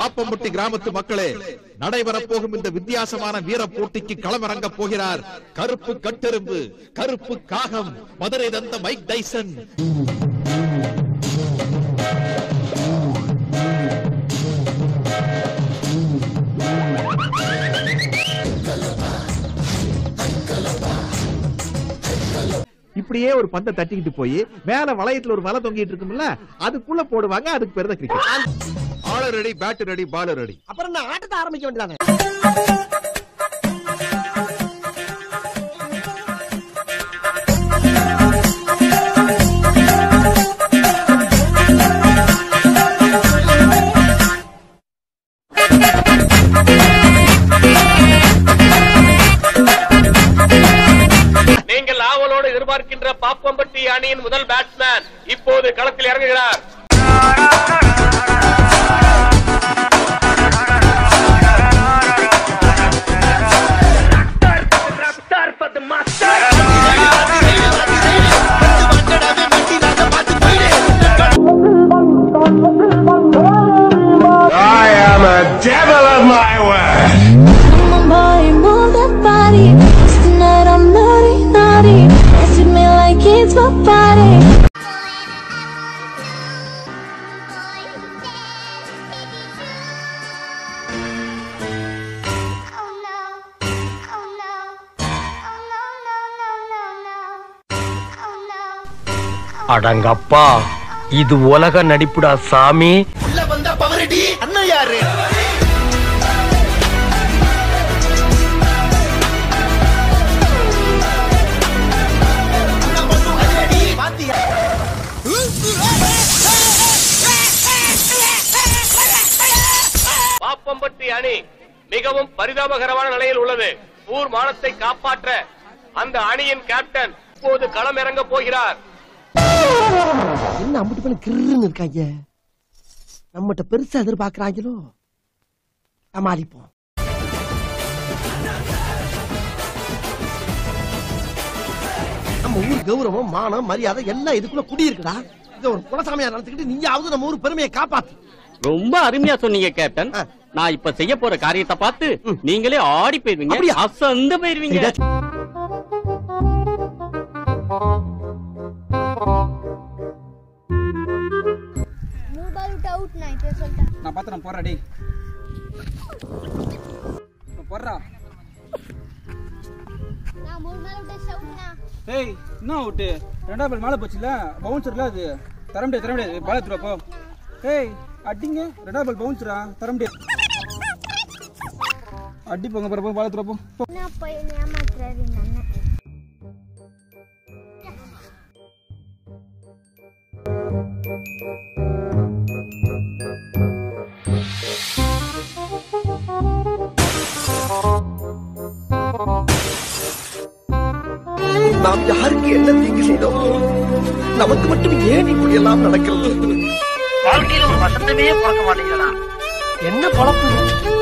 பாப்பம்பட்டி கிராமத்து மக்களே நடைபெறப் போகும் இந்த வித்தியாசமான வீர போட்டிக்கு களமிறங்க போகிறார் கருப்பு கட்டெரும்பு கருப்பு காகம் மதுரை தந்த மைக் டைசன் இப்படியே ஒரு பந்தை தட்டிக்கிட்டு போய் மேல வளையத்துல ஒரு வலை தொங்கிட்டு இருக்கும்ல அதுக்குள்ள போடுவாங்க அதுக்கு பேரு தான் கிரிக்கெட் ஆள ready bat ready ball ready அப்புறம் நான் ஆட்டத்தை ஆரம்பிக்க வேண்டியதானே நீங்கள் ஆவலோடு எதிர்பார்க்கின்ற பாப்பம்பட்டி அணியின் முதல் பேட்ஸ்மேன் இப்போது களத்தில் இறங்குகிறார் I am a devil of my word. Come on, boy, move that body. Tonight I'm naughty, naughty. Dance with me like it's my party. அடங்கப்பா இது உலக நடிப்புடா சாமி அண்ணன் யாரு பாப்பம்பட்டி அணி மிகவும் பரிதாபகரமான நிலையில் உள்ளது ஊர் மானத்தை காப்பாற்ற அந்த அணியின் கேப்டன் இப்போது களம் இறங்க போகிறார் என்ன அம்பிட்டு பண்ணி கிருன்னு இருக்காங்க நம்மகிட்ட பெருசா எதிர்பார்க்கறாங்களோ சமாளிப்போம் நம்ம ஊர் கௌரவம் மானம் மரியாதை எல்லாம் இதுக்குள்ள குடியிருக்குடா இத ஒரு குலசாமியா நடத்திக்கிட்டு நீயாவது நம்ம ஊர் பெருமையை காப்பாத்து ரொம்ப அருமையா சொன்னீங்க கேப்டன் ஆ. நான் இப்ப செய்ய போற காரியத்தை பார்த்து நீங்களே ஆடி போயிருவீங்க அப்படியா? அசந்து போயிருவீங்க நான் பார்த்து நான் போடுறேன் டேய் இப்ப போடுறா ஏய் என்ன அவுட்டு ரெண்டாவது பால் மேலே போச்சுல பவுன்சர்ல அது தர முடியாது தர முடியாது பால் எடுத்துட்டு வா, போ ஏய் அடிங்க ரெண்டாவது பால் பவுன்சரா தர முடியாது அடி போங்க பிறகு பால் எடுத்துட்டு வா, போ போ நாம் யாருக்கு என்ன தீங்கு செய்தோம் நமக்கு மட்டும் ஏன் இப்படி எல்லாம் நடக்கிறது வாழ்க்கையில ஒரு வசந்தமே பார்க்க மாட்டேங்கிறா என்ன பொழப்பு